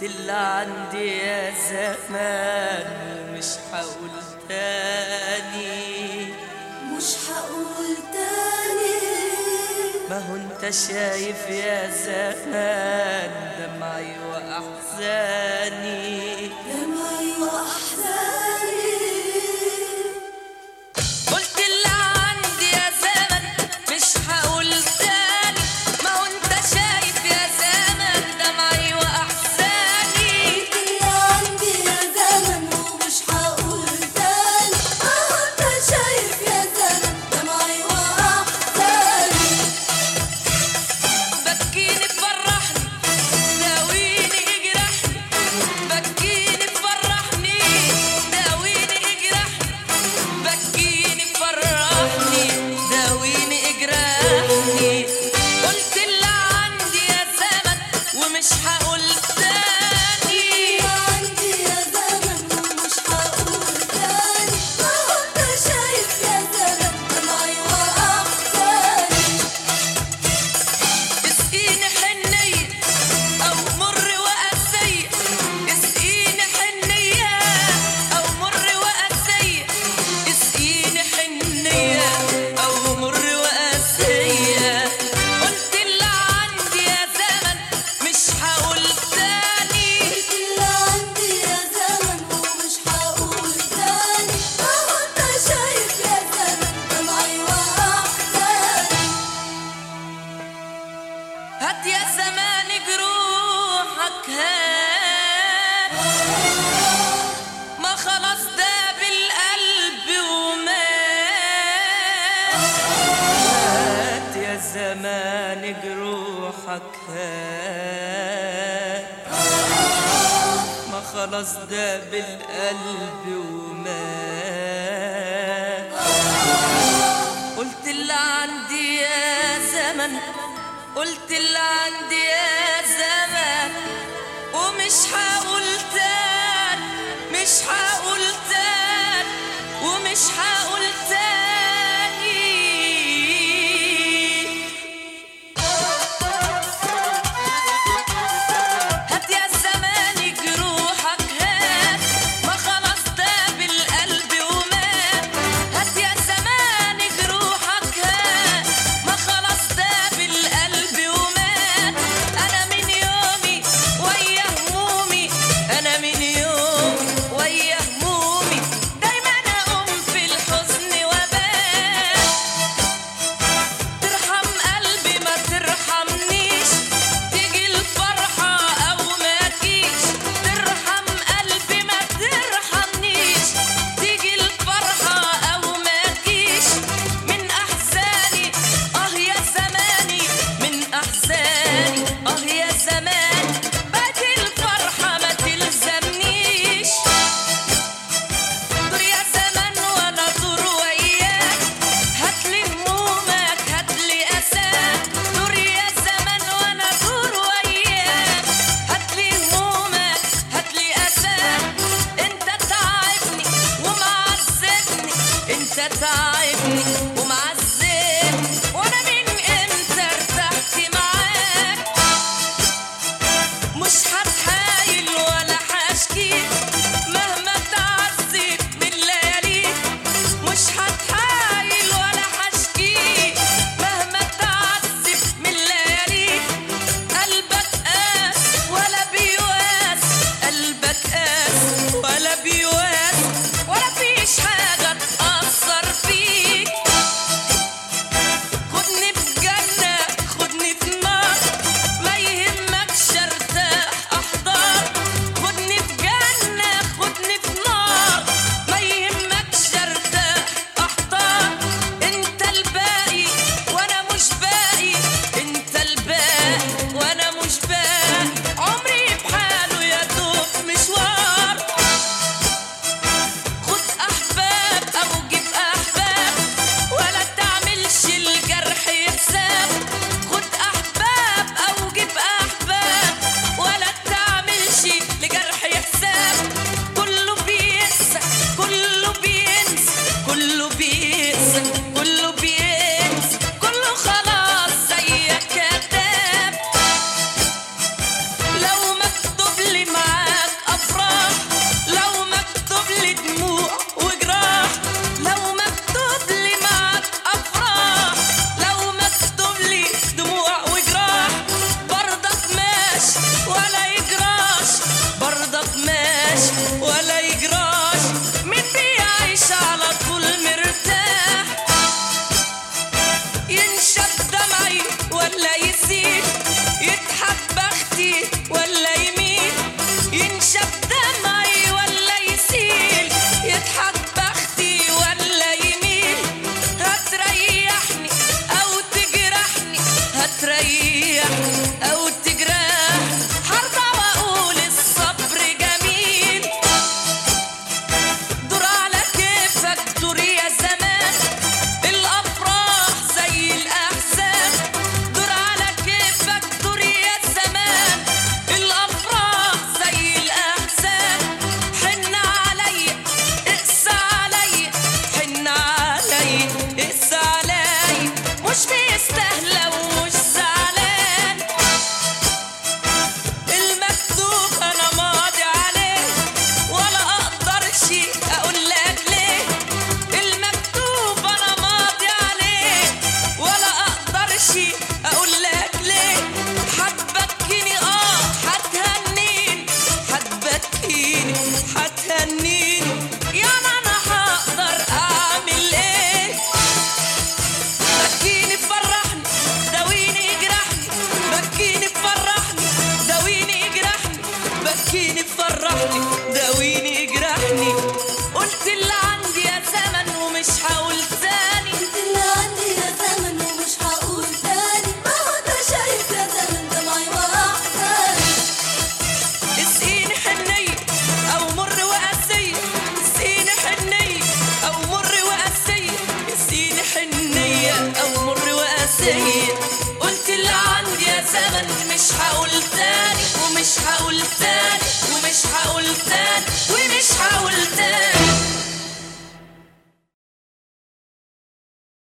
قلت اللي عندي يا زمان ومش هقول تاني مش هقول تاني ما هو انت شايف يا زمان دمعي واحزاني دمعي وأحزاني قلت اللي عندي يا زمن مش هقول تاني ما هو انت شايف يا زمن دمعي واحزاني اللي عندي يا زمن ومش هقول تاني أهو أنت شايف يا زمن دمعي وأحزاني بكيني تفرحني داويني اجرحني بكيني تفرحني داويني اجرحني بكيني تفرحني داويني اجرحني قلت اللي عندي يا زمن ومش هقول تاني اللي عندي يا زمن ومش هقول تاني أهو أنت شايف يا زمن دمعي وأحزاني اسقيني حنية أو مر وقاسية اسقيني حنية أو مر وقاسية اسقيني حنية أو مر وقاسية قلت اللي عندي يا زمن مش هقول تاني اللي عندي يا زمن ومش هقول تاني أهو أنت شايف يا زمن دمعي وأحزاني هات يا زمان جروحك هات ما خلاص ده بالقلب ومات هات يا زمان جروحك هات ما خلاص ده بالقلب ومات قلت اللي عندي يا زمن قلت اللي عندي يا زمن ومش هقول تاني مش هقول تاني ومش هقول تاني هات يا زمان جروحك هات ما خلاص ده بالقلب ومات هات يا زمان جروحك هات ما خلاص ده بالقلب ومات انا من يومي ويا همومي انا يجراش ولا يجراش مين بيعيش على طول مرتاح ينشف دمعي ولا يسيل يضحك بختي ولا يميل ينشف دمعي ولا يسيل يضحك بختي ولا يميل هتريحني او تجرحني هتريحني او تجرحني هرضى واقول الصبر جميل دور على كيفك دور يا زمان الافراح زي الاحزان دور على كيفك دور يا زمان الافراح زي الاحزان حن عليا اقسى عليا حن عليا اقسى عليا مش بيستاهله ومش زعلان المكتوب انا ماضي عليه ولا اقدر شي اقول لك ليه المكتوب انا ماضي عليه ولا اقدر شي اقول لك ليه حتبكيني اه حتهنيني حتبكيني حتهنيني يعني انا هقدر اعمل ايه بكيني فرحني داويني يجرحني بكيني فرحني داويني يجرحني بكيني فرحني داويني يجرحني قلت اللي عندي يا زمن ومش هقول تاني قلت اللي عندي يا زمن ومش هقول تاني ما هو انت شايف يا زمن دمعي واحزاني اسقيني حنية أو مر وقاسية اسقيني حنية أو مر وقاسية اسقيني حنية أو مر وقاسية